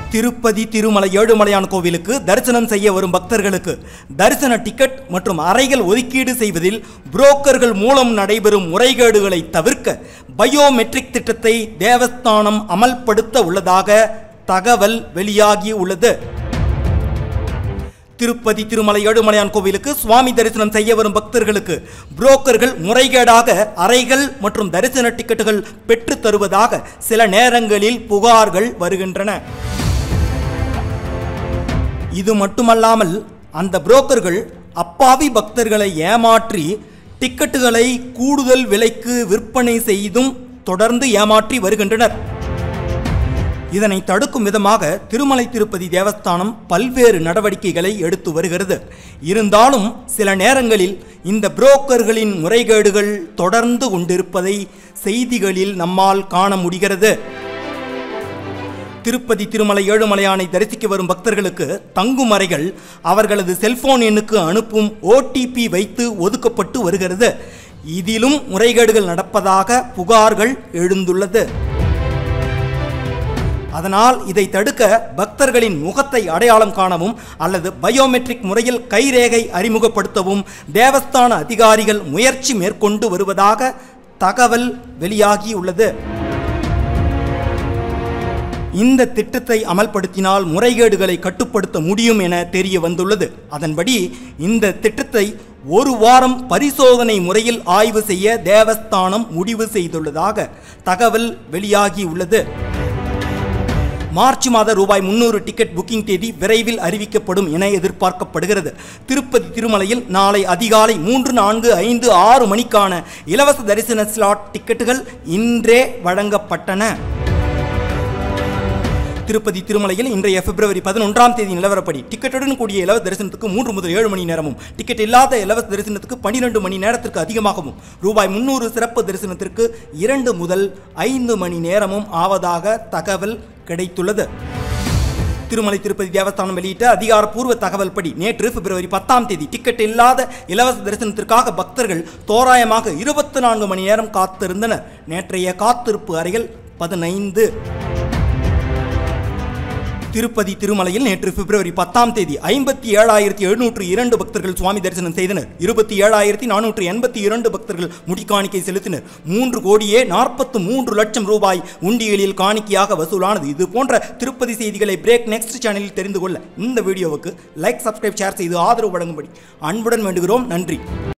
திருப்பதி திருமலை ஏழுமலையான் கோவிலுக்கு தரிசனம் செய்ய வரும் பக்தர்களுக்கு தரிசன டிக்கெட் மற்றும் அறைகள் ஒதுக்கீடு செய்வதில் புரோக்கர்கள் மூலம் நடைபெறும் முறைகேடுகளை தவிர்க்க பயோமெட்ரிக் திட்டத்தை தேவஸ்தானம் அமல்படுத்த உள்ளதாக தகவல் வெளியாகி உள்ளது திருப்பதி திருமலை ஏழுமலையான் கோவிலுக்கு சுவாமி தரிசனம் செய்ய வரும் பக்தர்களுக்கு புரோக்கர்கள் முறைகேடாக அறைகள் மற்றும் தரிசன டிக்கெட்டுகள் பெற்றுத் தருவதாக சில நேரங்களில் புகார்கள் வருகின்றன இது மட்டுமல்லாமல் அந்த புரோக்கர்கள் அப்பாவி பக்தர்களை ஏமாற்றி டிக்கெட்டுகளை கூடுதல் விலைக்கு விற்பனை செய்தும் தொடர்ந்து ஏமாற்றி வருகின்றனர் இதனை தடுக்கும் விதமாக திருமலை திருப்பதி தேவஸ்தானம் பல்வேறு நடவடிக்கைகளை எடுத்து வருகிறது இருந்தாலும் சில நேரங்களில் இந்த புரோக்கர்களின் முறைகேடுகள் தொடர்ந்து கொண்டிருப்பதை செய்திகளில் நம்மால் காண முடிகிறது திருப்பதி திருமலை ஏழுமலையானை தரிசிக்க வரும் பக்தர்களுக்கு தங்கும் அறைகள் அவர்களது செல்போன் எண்ணுக்கு அனுப்பும் ஓடிபி வைத்து ஒதுக்கப்பட்டு வருகிறது இதிலும் முறைகேடுகள் நடப்பதாக புகார்கள் எழுந்துள்ளது அதனால் இதை தடுக்க பக்தர்களின் முகத்தை அடையாளம் காணவும் அல்லது பயோமெட்ரிக் முறையில் கைரேகை அறிமுகப்படுத்தவும் தேவஸ்தான அதிகாரிகள் முயற்சி மேற்கொண்டு வருவதாக தகவல் வெளியாகியுள்ளது இந்த திட்டத்தை அமல்படுத்தினால் முறைகேடுகளை கட்டுப்படுத்த முடியும் என தெரிய வந்துள்ளது அதன்படி இந்த திட்டத்தை ஒரு வாரம் பரிசோதனை முறையில் ஆய்வு செய்ய தேவஸ்தானம் முடிவு செய்துள்ளதாக தகவல் வெளியாகியுள்ளது மார்ச் மாத ரூபாய் முன்னூறு டிக்கெட் புக்கிங் தேதி விரைவில் அறிவிக்கப்படும் என எதிர்பார்க்கப்படுகிறது திருப்பதி திருமலையில் நாளை அதிகாலை மூன்று நான்கு ஐந்து ஆறு மணிக்கான இலவச தரிசன ஸ்லாட் டிக்கெட்டுகள் இன்றே வழங்கப்பட்டன திருப்பதி திருமலையில் இன்றைய பிப்ரவரி பதினொன்றாம் தேதி நிலவரப்படி டிக்கெட்டுடன் கூடிய இலவச தரிசனத்துக்கு மூன்று முதல் ஏழு மணி நேரமும் டிக்கெட் இல்லாத இலவச தரிசனத்துக்கு பன்னிரண்டு மணி நேரத்திற்கு அதிகமாகவும் ரூபாய் முன்னூறு சிறப்பு தரிசனத்திற்கு இரண்டு முதல் ஐந்து மணி நேரமும் ஆவதாக தகவல் கிடைத்துள்ளது திருமலை திருப்பதி தேவஸ்தானம் வெளியிட்ட அதிகாரப்பூர்வ தகவல் படி நேற்று பிப்ரவரி பத்தாம் தேதி டிக்கெட் இல்லாத இலவச தரிசனத்திற்காக பக்தர்கள் தோராயமாக இருபத்தி நான்கு மணி நேரம் காத்திருந்தனர் நேற்றைய காத்திருப்பு அறைகள் பதினைந்து திருப்பதி திருமலையில் நேற்று பிப்ரவரி பத்தாம் தேதி ஐம்பத்தி ஏழாயிரத்தி எழுநூற்று இரண்டு பக்தர்கள் சுவாமி தரிசனம் செய்தனர் இருபத்தி ஏழாயிரத்தி நானூற்று எண்பத்தி இரண்டு பக்தர்கள் முடிக்காணிக்கை செலுத்தினர் மூன்று கோடியே நாற்பத்து மூன்று லட்சம் ரூபாய் உண்டியலில் காணிக்கையாக வசூலானது இது போன்ற திருப்பதி செய்திகளை பிரேக் நெக்ஸ்ட் சேனலில் தெரிந்து கொள்ள இந்த வீடியோவுக்கு லைக் சப்ஸ்கிரைப் ஷேர் செய்து ஆதரவு வழங்கும்படி அன்புடன் வேண்டுகிறோம் நன்றி